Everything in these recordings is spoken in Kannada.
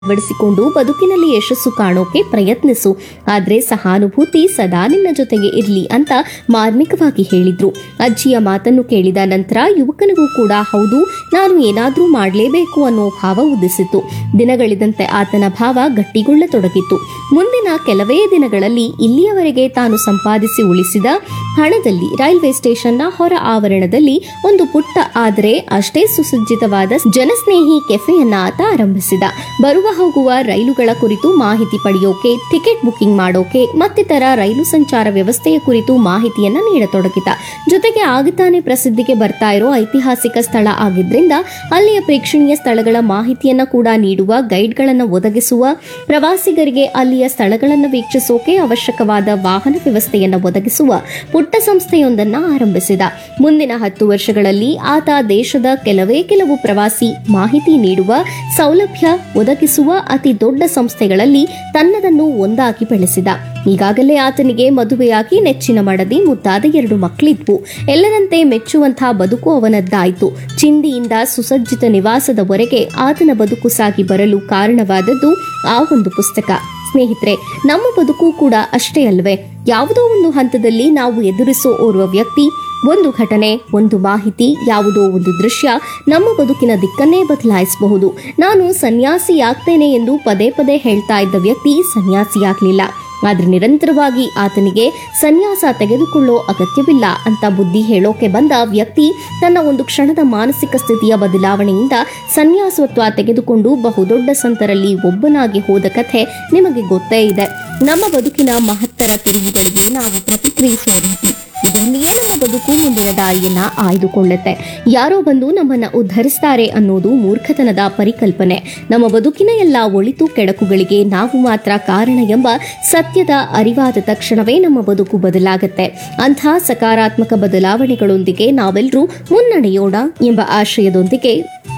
ಅಳವಡಿಸಿಕೊಂಡು ಬದುಕಿನಲ್ಲಿ ಯಶಸ್ಸು ಕಾಣೋಕೆ ಪ್ರಯತ್ನಿಸು ಆದ್ರೆ ಸಹಾನುಭೂತಿ ಸದಾ ನಿನ್ನ ಜೊತೆಗೆ ಇರ್ಲಿ ಅಂತ ಮಾರ್ಮಿಕವಾಗಿ ಹೇಳಿದ್ರು ಅಜ್ಜಿಯ ಮಾತನ್ನು ಕೇಳಿದ ನಂತರ ಯುವಕನಿಗೂ ಕೂಡ ಹೌದು ನಾನು ಏನಾದ್ರೂ ಮಾಡಲೇಬೇಕು ಅನ್ನೋ ಭಾವ ಉದಿಸಿತು ದಿನಗಳಿದಂತೆ ಆತನ ಭಾವ ಗಟ್ಟಿಗೊಳ್ಳತೊಡಗಿತು ಮುಂದಿನ ಕೆಲವೇ ದಿನಗಳಲ್ಲಿ ಇಲ್ಲಿಯವರೆಗೆ ತಾನು ಸಂಪಾದಿಸಿ ಉಳಿಸಿದ ಹಣದಲ್ಲಿ ರೈಲ್ವೆ ಸ್ಟೇಷನ್ನ ಹೊರ ಆವರಣದಲ್ಲಿ ಒಂದು ಪುಟ್ಟ ಆದರೆ ಅಷ್ಟೇ ಸುಸಜ್ಜಿತವಾದ ಜನಸ್ನೇಹಿ ಕೆಫೆಯನ್ನ ಆತ ಆರಂಭಿಸಿದ ಬರುವ ಹೋಗುವ ರೈಲುಗಳ ಕುರಿತು ಮಾಹಿತಿ ಪಡೆಯೋಕೆ ಟಿಕೆಟ್ ಬುಕಿಂಗ್ ಮಾಡೋಕೆ ಮತ್ತಿತರ ರೈಲು ಸಂಚಾರ ವ್ಯವಸ್ಥೆಯ ಕುರಿತು ಮಾಹಿತಿಯನ್ನ ನೀಡತೊಡಗಿದ ಜೊತೆಗೆ ಆಗತಾನೆ ಪ್ರಸಿದ್ಧಿಗೆ ಬರ್ತಾ ಇರೋ ಐತಿಹಾಸಿಕ ಸ್ಥಳ ಆಗಿದ್ರಿಂದ ಅಲ್ಲಿಯ ಪ್ರೇಕ್ಷಣೀಯ ಸ್ಥಳಗಳ ಮಾಹಿತಿಯನ್ನ ಕೂಡ ನೀಡುವ ಗೈಡ್ಗಳನ್ನು ಒದಗಿಸುವ ಪ್ರವಾಸಿಗರಿಗೆ ಅಲ್ಲಿಯ ಸ್ಥಳಗಳನ್ನು ವೀಕ್ಷಿಸೋಕೆ ಅವಶ್ಯಕವಾದ ವಾಹನ ವ್ಯವಸ್ಥೆಯನ್ನು ಒದಗಿಸುವ ಪುಟ್ಟ ಸಂಸ್ಥೆಯೊಂದನ್ನ ಆರಂಭಿಸಿದ ಮುಂದಿನ ಹತ್ತು ವರ್ಷಗಳಲ್ಲಿ ಆತ ದೇಶದ ಕೆಲವೇ ಕೆಲವು ಪ್ರವಾಸಿ ಮಾಹಿತಿ ನೀಡುವ ಸೌಲಭ್ಯ ಒದಗಿಸುವ ಅತಿ ದೊಡ್ಡ ಸಂಸ್ಥೆಗಳಲ್ಲಿ ತನ್ನದನ್ನು ಒಂದಾಗಿ ಬೆಳೆಸಿದ ಈಗಾಗಲೇ ಆತನಿಗೆ ಮದುವೆಯಾಗಿ ನೆಚ್ಚಿನ ಮಡದಿ ಮುದ್ದಾದ ಎರಡು ಮಕ್ಕಳಿದ್ವು ಎಲ್ಲರಂತೆ ಮೆಚ್ಚುವಂತಹ ಬದುಕು ಅವನದ್ದಾಯಿತು ಚಿಂದಿಯಿಂದ ಸುಸಜ್ಜಿತ ನಿವಾಸದವರೆಗೆ ಆತನ ಬದುಕು ಸಾಗಿ ಬರಲು ಕಾರಣವಾದದ್ದು ಆ ಒಂದು ಪುಸ್ತಕ ಸ್ನೇಹಿತರೆ ನಮ್ಮ ಬದುಕು ಕೂಡ ಅಷ್ಟೇ ಅಲ್ವೇ ಯಾವುದೋ ಒಂದು ಹಂತದಲ್ಲಿ ನಾವು ಎದುರಿಸೋ ಓರ್ವ ವ್ಯಕ್ತಿ ಒಂದು ಘಟನೆ ಒಂದು ಮಾಹಿತಿ ಯಾವುದೋ ಒಂದು ದೃಶ್ಯ ನಮ್ಮ ಬದುಕಿನ ದಿಕ್ಕನ್ನೇ ಬದಲಾಯಿಸಬಹುದು ನಾನು ಸನ್ಯಾಸಿಯಾಗ್ತೇನೆ ಎಂದು ಪದೇ ಪದೇ ಹೇಳ್ತಾ ಇದ್ದ ವ್ಯಕ್ತಿ ಸನ್ಯಾಸಿಯಾಗಲಿಲ್ಲ ಆದ್ರೆ ನಿರಂತರವಾಗಿ ಆತನಿಗೆ ಸನ್ಯಾಸ ತೆಗೆದುಕೊಳ್ಳೋ ಅಗತ್ಯವಿಲ್ಲ ಅಂತ ಬುದ್ಧಿ ಹೇಳೋಕೆ ಬಂದ ವ್ಯಕ್ತಿ ತನ್ನ ಒಂದು ಕ್ಷಣದ ಮಾನಸಿಕ ಸ್ಥಿತಿಯ ಬದಲಾವಣೆಯಿಂದ ಸನ್ಯಾಸತ್ವ ತೆಗೆದುಕೊಂಡು ಬಹುದೊಡ್ಡ ಸಂತರಲ್ಲಿ ಒಬ್ಬನಾಗಿ ಹೋದ ಕಥೆ ನಿಮಗೆ ಗೊತ್ತೇ ಇದೆ ನಮ್ಮ ಬದುಕಿನ ಮಹತ್ತರ ತಿರುವುಗಳಿಗೆ ನಾವು ಪ್ರತಿಕ್ರಿಯಿಸೋ ರೀತಿ ಇದರಲ್ಲಿಯೇ ನಮ್ಮ ಬದುಕು ಮುಂದಿನ ದಾರಿಯನ್ನ ಆಯ್ದುಕೊಳ್ಳುತ್ತೆ ಯಾರೋ ಬಂದು ನಮ್ಮನ್ನ ಉದ್ಧರಿಸ್ತಾರೆ ಅನ್ನೋದು ಮೂರ್ಖತನದ ಪರಿಕಲ್ಪನೆ ನಮ್ಮ ಬದುಕಿನ ಎಲ್ಲ ಒಳಿತು ಕೆಡಕುಗಳಿಗೆ ನಾವು ಮಾತ್ರ ಕಾರಣ ಎಂಬ ಸತ್ಯದ ಅರಿವಾದ ತಕ್ಷಣವೇ ನಮ್ಮ ಬದುಕು ಬದಲಾಗುತ್ತೆ ಅಂಥ ಸಕಾರಾತ್ಮಕ ಬದಲಾವಣೆಗಳೊಂದಿಗೆ ನಾವೆಲ್ಲರೂ ಮುನ್ನಡೆಯೋಣ ಎಂಬ ಆಶಯದೊಂದಿಗೆ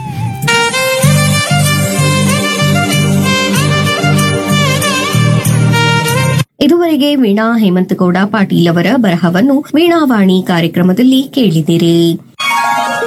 ಇದುವರೆಗೆ ವೀಣಾ ಹೇಮಂತಗೌಡ ಪಾಟೀಲ್ ಅವರ ಬರಹವನ್ನು ವೀಣಾವಾಣಿ ಕಾರ್ಯಕ್ರಮದಲ್ಲಿ ಕೇಳಿದಿರಿ